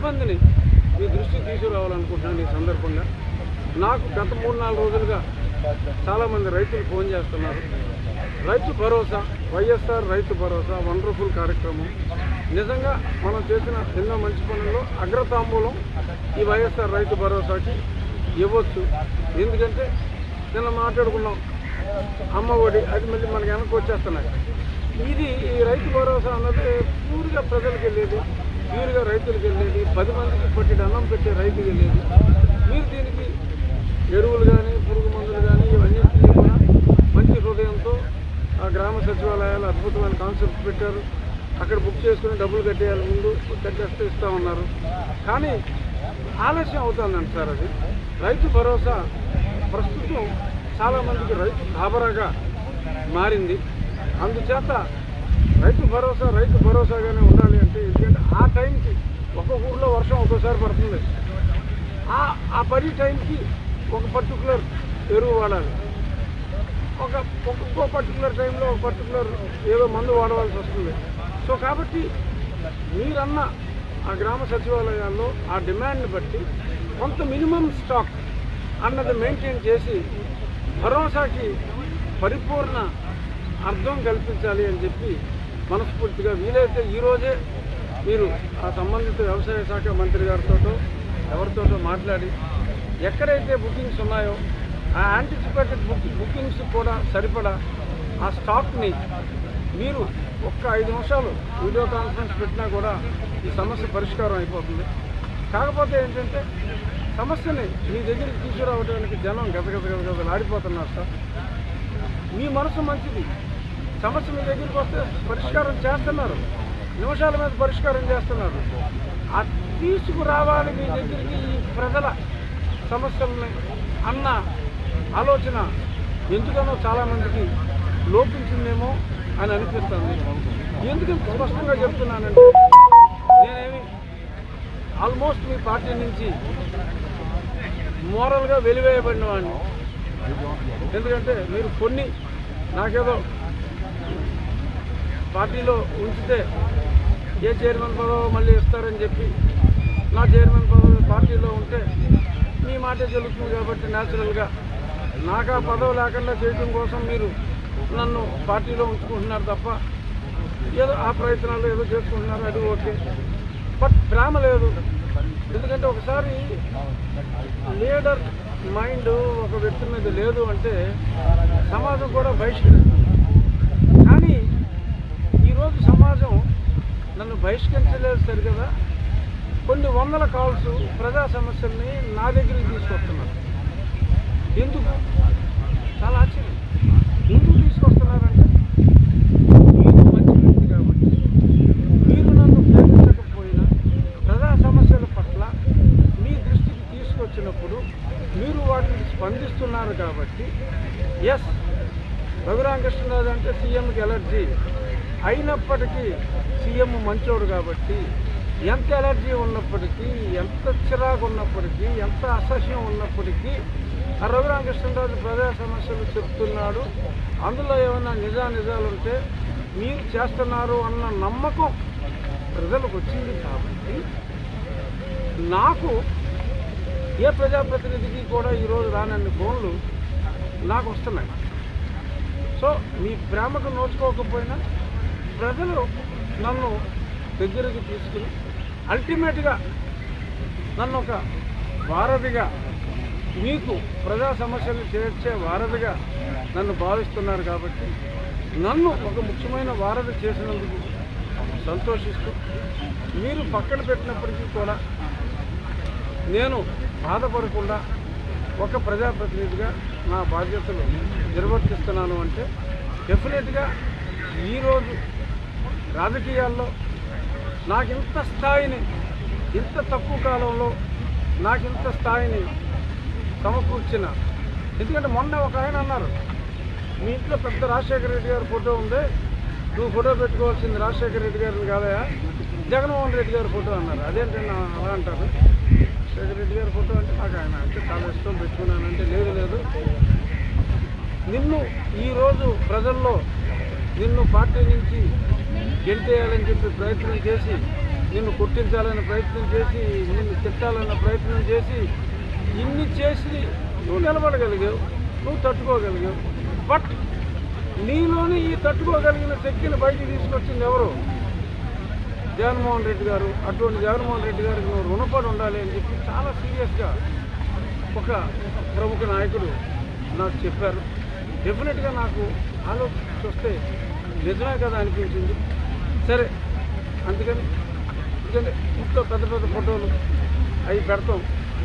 మందిని మీ దృష్టికి తీసుకురావాలనుకుంటున్నాను ఈ సందర్భంగా నాకు గత మూడు నాలుగు రోజులుగా చాలామంది రైతులు ఫోన్ చేస్తున్నారు రైతు భరోసా వైఎస్ఆర్ రైతు భరోసా వండర్ఫుల్ కార్యక్రమం నిజంగా మనం చేసిన ఎన్నో మంచి పనుల్లో అగ్రతాంబూలం ఈ వైఎస్ఆర్ రైతు భరోసాకి ఇవ్వచ్చు ఎందుకంటే నిన్న మాట్లాడుకున్నాం అమ్మ ఒడి అది మళ్ళీ మనకి వెనక్కి వచ్చేస్తున్నాయి ఇది ఈ రైతు భరోసా అన్నది పూర్తిగా ప్రజలకు వెళ్ళేది ప్యూర్గా రైతులకు వెళ్ళేది పది మందికి పట్టి అన్నం పెట్టే రైతుకి వెళ్ళేది మీరు దీనికి ఎరువులు కానీ పురుగు మందులు కానీ ఇవన్నీ కూడా మంచి హృదయంతో ఆ గ్రామ సచివాలయాలు అద్భుతమైన కాన్సెప్ట్ పెట్టారు అక్కడ బుక్ చేసుకుని డబ్బులు కట్టేయాలి ముందు కట్టేస్తే ఇస్తా ఉన్నారు కానీ ఆలస్యం అవుతుందండి సార్ అది రైతు భరోసా ప్రస్తుతం చాలామందికి రైతు కాబరాగా మారింది అందుచేత రైతు భరోసా రైతు భరోసాగానే ఉండాలి అంటే ఎందుకంటే ఆ టైంకి ఒక్కొక్క ఊర్లో వర్షం ఒక్కోసారి పడుతుంది ఆ ఆ పడి టైంకి ఒక పర్టికులర్ ఎరువు వాడాలి ఒక ఒక్కొక్క పర్టికులర్ టైంలో ఒక పర్టికులర్ ఏదో మందు వాడవలసి వస్తుంది సో కాబట్టి మీరన్న ఆ గ్రామ సచివాలయాల్లో ఆ డిమాండ్ని బట్టి కొంత మినిమం స్టాక్ అన్నది మెయింటైన్ చేసి భరోసాకి పరిపూర్ణ అర్థం కల్పించాలి అని చెప్పి మనస్ఫూర్తిగా వీలైతే ఈరోజే మీరు ఆ సంబంధిత వ్యవసాయ శాఖ మంత్రి గారితో ఎవరితోటో మాట్లాడి ఎక్కడైతే బుకింగ్స్ ఉన్నాయో ఆ యాంటిసిపేటెడ్ బుక్ బుకింగ్స్ కూడా సరిపడా ఆ స్టాక్ని మీరు ఒక్క ఐదు నిమిషాలు వీడియో కాన్ఫరెన్స్ పెట్టినా కూడా ఈ సమస్య పరిష్కారం అయిపోతుంది కాకపోతే ఏంటంటే సమస్యని మీ దగ్గరికి తీసుకురావడానికి జనం గజగజ గజగజలు ఆడిపోతున్నారు సార్ మీ మనసు మంచిది సమస్య మీ దగ్గరికి వస్తే పరిష్కారం చేస్తున్నారు నిమిషాల మీద పరిష్కారం చేస్తున్నారు ఆ తీసుకురావాలి మీ దగ్గరికి ఈ ప్రజల సమస్యల్ని అన్న ఆలోచన ఎందుకనో చాలామందికి లోపించిందేమో అని అనిపిస్తుంది ఎందుకు ఇంత స్పష్టంగా చెప్తున్నానంటే నేనేమి ఆల్మోస్ట్ మీ పార్టీ నుంచి మోరల్గా వెలివేయబడిన వాడిని ఎందుకంటే మీరు కొన్ని నాకేదో పార్టీలో ఉంచితే ఏ చైర్మన్ పదవి మళ్ళీ ఇస్తారని చెప్పి నా చైర్మన్ పదవి పార్టీలో ఉంటే మీ మాటే చెల్లుతుంది కాబట్టి న్యాచురల్గా నాకు ఆ పదవి లేకుండా చేయడం కోసం మీరు నన్ను పార్టీలో ఉంచుకుంటున్నారు తప్ప ఏదో ఆ ప్రయత్నాలు ఏదో చేసుకుంటున్నారు అది ఓకే బట్ ప్రేమ లేదు ఎందుకంటే ఒకసారి లీడర్ మైండ్ ఒక వ్యక్తి మీద లేదు అంటే సమాజం కూడా బహిష్కరిస్తుంది కానీ ఈరోజు సమాజం నన్ను బహిష్కరించలేదు సరి కదా కొన్ని వందల కాల్స్ ప్రజా సమస్యల్ని నా దగ్గరికి తీసుకొస్తున్నారు ఎందుకు చాలా ఆశ్చర్యం ఎందుకు తీసుకొస్తున్నారంటే మీరు మంచి వ్యక్తి కాబట్టి మీరు నన్ను ప్రేమించకపోయినా ప్రజా సమస్యల పట్ల మీ దృష్టికి తీసుకొచ్చినప్పుడు మీరు వాటిని స్పందిస్తున్నారు కాబట్టి ఎస్ రఘురామకృష్ణరాజు అంటే సీఎంకి ఎలర్జీ అయినప్పటికీ సీఎం మంచోడు కాబట్టి ఎంత ఎలర్జీ ఉన్నప్పటికీ ఎంత చిరాకు ఉన్నప్పటికీ ఎంత అసహ్యం ఉన్నప్పటికీ ఆ రఘురామకృష్ణరాజు ప్రజా సమస్యలు చెప్తున్నాడు అందులో ఏమైనా నిజా నిజాలు ఉంటే మీరు చేస్తున్నారు అన్న నమ్మకం ప్రజలకు వచ్చింది కాబట్టి నాకు ఏ ప్రజాప్రతినిధికి కూడా ఈరోజు రానన్ని ఫోన్లు నాకు వస్తున్నాయి సో మీ ప్రేమకు నోచుకోకపోయినా ప్రజలు నన్ను దగ్గరికి తీసుకుని అల్టిమేట్గా నన్ను ఒక వారధిగా మీకు ప్రజా సమస్యలు చేర్చే వారధిగా నన్ను భావిస్తున్నారు కాబట్టి నన్ను ఒక ముఖ్యమైన వారధి చేసినందుకు సంతోషిస్తూ మీరు పక్కన పెట్టినప్పటికీ కూడా నేను బాధపడకుండా ఒక ప్రజాప్రతినిధిగా నా బాధ్యతలు నిర్వర్తిస్తున్నాను అంటే డెఫినెట్గా ఈరోజు రాజకీయాల్లో నాకు ఇంత స్థాయిని ఇంత తక్కువ కాలంలో నాకు ఇంత స్థాయిని సమకూర్చిన ఎందుకంటే మొన్న ఒక ఆయన అన్నారు మీ ఇంట్లో పెద్ద రాజశేఖర రెడ్డి గారి ఫోటో ఉంది నువ్వు ఫోటో పెట్టుకోవాల్సింది రాజశేఖర రెడ్డి గారిని కాదయా జగన్మోహన్ రెడ్డి గారి ఫోటో అన్నారు అదేంటండి అలా అంటారు రాజశేఖర రెడ్డి గారి ఫోటో అంటే నాకు ఆయన అంటే చాలా ఇష్టం పెట్టుకున్నానంటే లేదు లేదు నిన్ను ఈరోజు ప్రజల్లో నిన్ను పార్టీ నుంచి గెంటేయాలని చెప్పి ప్రయత్నం చేసి నిన్ను కొట్టించాలనే ప్రయత్నం చేసి నిన్ను తిట్టాలన్న ప్రయత్నం చేసి ఇన్ని చేసి నువ్వు నిలబడగలిగావు నువ్వు తట్టుకోగలిగావు బట్ నీలోని ఈ తట్టుకోగలిగిన శక్తిని బయటికి తీసుకొచ్చింది ఎవరు జగన్మోహన్ రెడ్డి గారు అటువంటి జగన్మోహన్ రెడ్డి గారికి నువ్వు రుణపడి ఉండాలి అని చెప్పి చాలా సీరియస్గా ఒక ప్రముఖ నాయకుడు నాకు చెప్పారు డెఫినెట్గా నాకు ఆలోచించి వస్తే నిజమే కదా అనిపించింది సరే అందుకని ఎందుకంటే ఇంట్లో పెద్ద పెద్ద ఫోటోలు అవి పెడతాం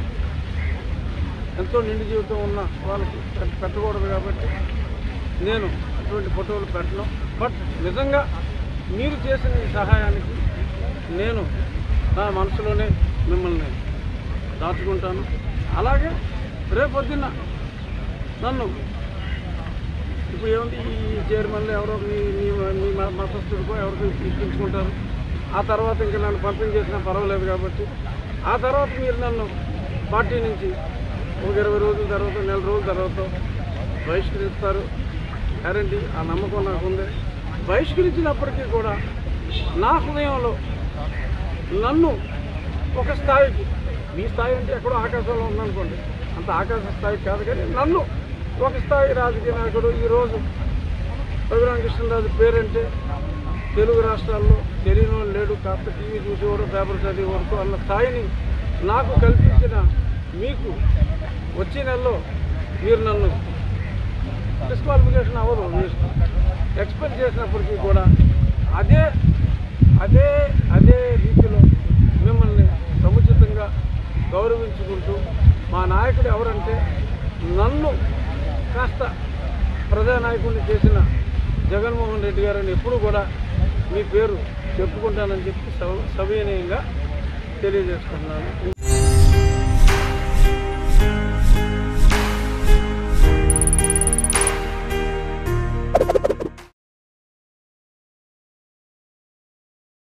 ఎంతో నిండు జీవితం ఉన్న వాళ్ళకి పెట్- పెట్టకూడదు కాబట్టి నేను అటువంటి ఫోటోలు పెట్టను బట్ నిజంగా మీరు చేసిన ఈ సహాయానికి నేను నా మనసులోనే మిమ్మల్ని దాచుకుంటాను అలాగే రేపొద్దున్న నన్ను ఇప్పుడు ఏముంది ఈ చైర్మన్లు ఎవరో మీ మీ మీ మ- మతస్థుడికో ఎవరికో ఇప్పించుకుంటారు ఆ తర్వాత ఇంకా నన్ను పంపించేసినా పర్వాలేదు కాబట్టి ఆ తర్వాత మీరు నన్ను పార్టీ నుంచి ఒక ఇరవై రోజుల తర్వాత నెల రోజుల తర్వాత బహిష్కరిస్తారు గ్యారంటీ ఆ నమ్మకం నాకు ఉంది బహిష్కరించినప్పటికీ కూడా నా హృదయంలో నన్ను ఒక స్థాయికి మీ స్థాయి అంటే ఎక్కడో ఆకాశంలో ఉందనుకోండి అంత ఆకాశ స్థాయి కాదు కానీ నన్ను ఒక స్థాయి రాజకీయ నాయకుడు ఈరోజు రఘురామకృష్ణరాజు పేరంటే తెలుగు రాష్ట్రాల్లో తెలియని వాళ్ళు లేడు కాస్త టీవీ చూసేవాడు పేపర్ చదివేవాడు అన్న స్థాయిని నాకు కల్పించిన మీకు వచ్చే నెలలో మీరు నన్ను డిస్క్వాలిఫికేషన్ అవ్వదు మీరు ఎక్స్పెక్ట్ చేసినప్పటికీ కూడా అదే అదే అదే రీతిలో మిమ్మల్ని సముచితంగా గౌరవించుకుంటూ మా నాయకుడు ఎవరంటే నన్ను కాస్త ప్రజానాయకుడిని చేసిన జగన్మోహన్ రెడ్డి గారని ఎప్పుడు కూడా మీ పేరు చెప్పుకుంటానని చెప్పి సవ సవినయంగా తెలియజేసుకుంటున్నాను